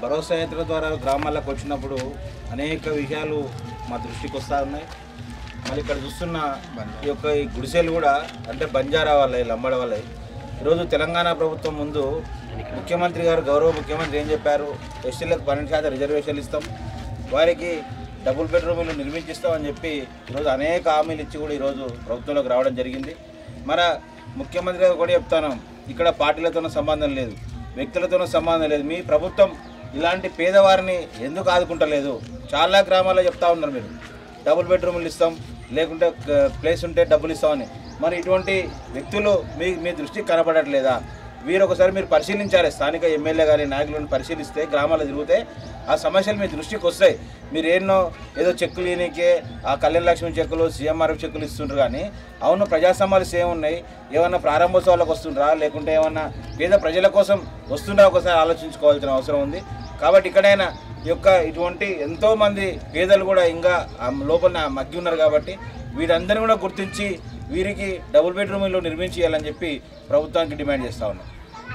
భరోసా యాత్ర ద్వారా గ్రామాలకు వచ్చినప్పుడు అనేక విషయాలు మా దృష్టికి వస్తూ ఉన్నాయి మళ్ళీ ఇక్కడ చూస్తున్న ఈ యొక్క ఈ గుడిసెలు కూడా అంటే బంజారా వాళ్ళే లంబడ వాళ్ళే ఈరోజు తెలంగాణ ప్రభుత్వం ముందు ముఖ్యమంత్రి గారు గౌరవ ముఖ్యమంత్రి ఏం చెప్పారు ఎస్టీలకు పన్నెండు శాతం రిజర్వేషన్లు ఇస్తాం వారికి డబుల్ బెడ్రూమ్లు నిర్మించిస్తామని చెప్పి ఈరోజు అనేక హామీలు ఇచ్చి కూడా ఈరోజు ప్రభుత్వంలోకి రావడం జరిగింది మన ముఖ్యమంత్రి గారు కూడా చెప్తాను ఇక్కడ పార్టీలతోనూ సంబంధం లేదు వ్యక్తులతోనూ సంబంధం లేదు మీ ప్రభుత్వం ఇలాంటి పేదవారిని ఎందుకు ఆదుకుంటలేదు చాలా గ్రామాల్లో చెప్తా ఉన్నారు మీరు డబుల్ బెడ్రూమ్లు ఇస్తాం లేకుంటే క- ప్లేస్ ఉంటే డబ్బులు ఇస్తామని మరి ఇటువంటి వ్యక్తులు మీ మీ దృష్టికి కనపడట్లేదా వీరు ఒకసారి మీరు పరిశీలించాలి స్థానిక ఎమ్మెల్యే గారి నాయకులను పరిశీలిస్తే గ్రామాల్లో తిరిగితే ఆ సమస్యలు మీ దృష్టికి వస్తాయి మీరు ఎన్నో ఏదో చెక్కులు ఇయనికే ఆ కళ్యాణ లక్ష్మి చెక్కులు సీఎంఆర్ఎఫ్ చెక్కులు ఇస్తుంటారు కానీ అవును ప్రజా సమస్యలు ఏమున్నాయి ఏమన్నా ప్రారంభోత్సవాలకు వస్తుండ్రా లేకుంటే ఏమన్నా పేద ప్రజల కోసం వస్తుండ్రా ఒకసారి ఆలోచించుకోవాల్సిన అవసరం ఉంది కాబట్టి ఇక్కడైనా ఈ యొక్క ఇటువంటి ఎంతోమంది పేదలు కూడా ఇంకా ఆ లోపల మగ్గి ఉన్నారు కాబట్టి వీరందరినీ కూడా గుర్తించి వీరికి డబుల్ బెడ్రూమ్ ఇల్లు నిర్మించి ఇవ్వాలని చెప్పి ప్రభుత్వానికి డిమాండ్ చేస్తా ఉన్నాం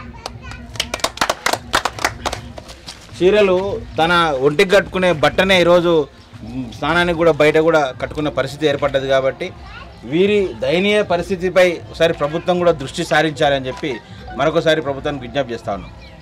చీరలు తన ఒంటికి కట్టుకునే బట్టనే ఈరోజు మ్, స్నానానికి కూడా బయట కూడా కట్టుకునే పరిస్థితి ఏర్పడ్డది కాబట్టి వీరి దయనీయ పరిస్థితిపై ఒకసారి ప్రభుత్వం కూడా దృష్టి సారించాలని చెప్పి మరొకసారి ప్రభుత్వానికి విజ్ఞప్తి చేస్తా ఉన్నాం